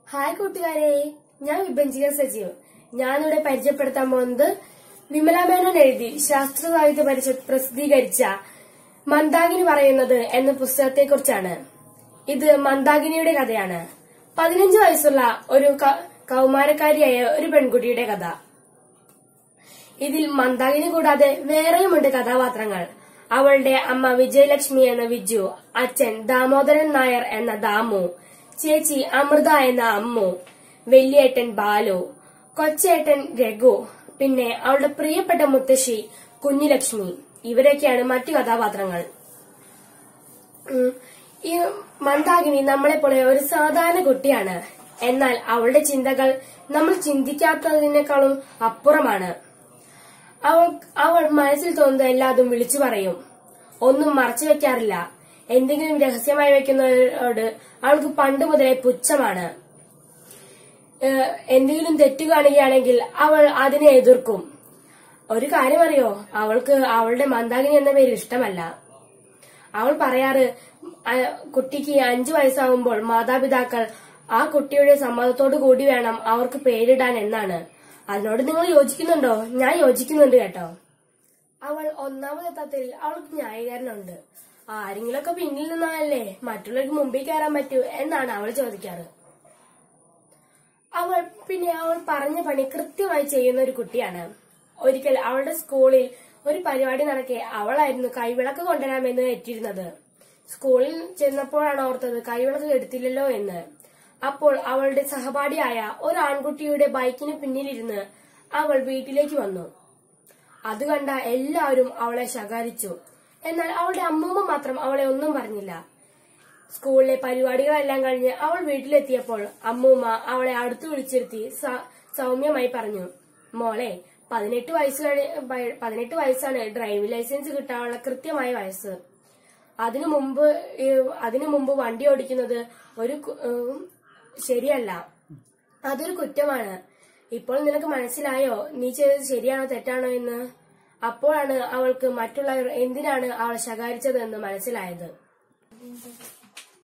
hi കൂട്ടുകാരെ ഞാൻ വിഭജിക സജീവ് ഞാനിവിടെ പരിചയപ്പെടുത്താൻ പോകുന്നത് വിമല മേനോൻ എഴുതി ശാസ്ത്ര സാഹിത്യ പരിഷത്ത് പ്രസിദ്ധീകരിച്ച മന്ദാകിനി പറയുന്നത് എന്ന പുസ്തകത്തെക്കുറിച്ചാണ് ഇത് മന്ദാകിനിയുടെ കഥയാണ് പതിനഞ്ച് വയസ്സുള്ള ഒരു ക- കൗമാരക്കാരിയായ ഒരു പെൺകുട്ടിയുടെ കഥ ഇതിൽ മന്ദാകിനി കൂടാതെ വേറെയുമുണ്ട് കഥാപാത്രങ്ങൾ അവളുടെ അമ്മ വിജയലക്ഷ്മി എന്ന വിജു അച്ഛൻ ദാമോദരൻ നായർ എന്ന ദാമു ചേച്ചി അമൃത എന്ന അമ്മു വലിയേട്ടൻ ബാലു കൊച്ചേട്ടൻ രഘു പിന്നെ അവളുടെ പ്രിയപ്പെട്ട മുത്തശ്ശി കുഞ്ഞുലക്ഷ്മി ഇവരൊക്കെയാണ് മറ്റു കഥാപാത്രങ്ങൾ ഉം, ഈ മന്ദാകിനി നമ്മളെ പോലെ ഒരു സാധാരണ കുട്ടിയാണ് എന്നാൽ അവളുടെ ചിന്തകൾ നമ്മൾ ചിന്തിക്കാത്തതിനേക്കാളും അപ്പുറമാണ് അവൾ അവൾ മനസ്സിൽ തോന്നുന്നത് എല്ലാതും വിളിച്ചു പറയും ഒന്നും മറച്ചു വെക്കാറില്ല എന്തെങ്കിലും രഹസ്യമായി വെക്കുന്നവരോട് അവൾക്ക് പണ്ട് മുതലേ പുച്ഛമാണ് ഏഹ്, എന്തെങ്കിലും തെറ്റു കാണുകയാണെങ്കിൽ അവൾ അതിനെ എതിർക്കും ഒരു കാര്യം അറിയോ അവൾക്ക് അവളുടെ മന്ദാകിനി എന്ന പേര് ഇഷ്ടമല്ല അവൾ പറയാറ് അ- കുട്ടിക്ക് അഞ്ചു വയസ്സാവുമ്പോൾ മാതാപിതാക്കൾ ആ കുട്ടിയുടെ സമ്മതത്തോടു കൂടി വേണം അവർക്ക് പേരിടാൻ എന്നാണ് അതിനോട് നിങ്ങൾ യോജിക്കുന്നുണ്ടോ ഞാൻ യോജിക്കുന്നുണ്ട് കേട്ടോ അവൾ ഒന്നാമതെത്താത്തിൽ അവൾക്ക് ന്യായീകരണമുണ്ട് ആരെങ്കിലുമൊക്കെ പിന്നിൽ നിന്നാലല്ലേ മറ്റുള്ളവർക്ക് മുമ്പിൽ കയറാൻ പറ്റൂ എന്നാണ് അവൾ ചോദിക്കാറ് അവൾ പിന്നെ അവൾ പറഞ്ഞ പണി കൃത്യമായി ചെയ്യുന്ന ഒരു കുട്ടിയാണ് ഒരിക്കൽ അവളുടെ സ്കൂളിൽ ഒരു പരിപാടി നടക്കെ അവളായിരുന്നു കൈവിളക്ക് കൊണ്ടുവരാമെന്ന് എത്തിയിരുന്നത് സ്കൂളിൽ ചെന്നപ്പോഴാണ് ഓർത്തത് കൈവിളക്ക് എടുത്തില്ലല്ലോ എന്ന് അപ്പോൾ അവളുടെ സഹപാഠിയായ ഒരു ആൺകുട്ടിയുടെ ബൈക്കിന് പിന്നിലിരുന്ന് അവൾ വീട്ടിലേക്ക് വന്നു അത് കണ്ട എല്ലാവരും അവളെ ശകാരിച്ചു എന്നാൽ അവളുടെ അമ്മൂമ്മ മാത്രം അവളെ ഒന്നും പറഞ്ഞില്ല സ്കൂളിലെ പരിപാടികളെല്ലാം കഴിഞ്ഞ് അവൾ വീട്ടിലെത്തിയപ്പോൾ അമ്മൂമ്മ അവളെ അടുത്തു വിളിച്ചിരുത്തി സ- സൗമ്യമായി പറഞ്ഞു മോളെ പതിനെട്ട് വയസ്സ് കഴി- പ- പതിനെട്ട് വയസ്സാണ് ഡ്രൈവിംഗ് ലൈസൻസ് കിട്ടാനുള്ള കൃത്യമായ വയസ്സ് അതിനു മുമ്പ് ഏഹ്, അതിനു മുമ്പ് വണ്ടി ഓടിക്കുന്നത് ഒരു കു- ഏഹ്, ശരിയല്ല അതൊരു കുറ്റമാണ് ഇപ്പോൾ നിനക്ക് മനസ്സിലായോ നീ ചെയ്തത് ശരിയാണോ തെറ്റാണോ എന്ന് അപ്പോഴാണ് അവൾക്ക് മറ്റുള്ളവർ എന്തിനാണ് അവളെ ശകാരിച്ചത് എന്ന് മനസ്സിലായത്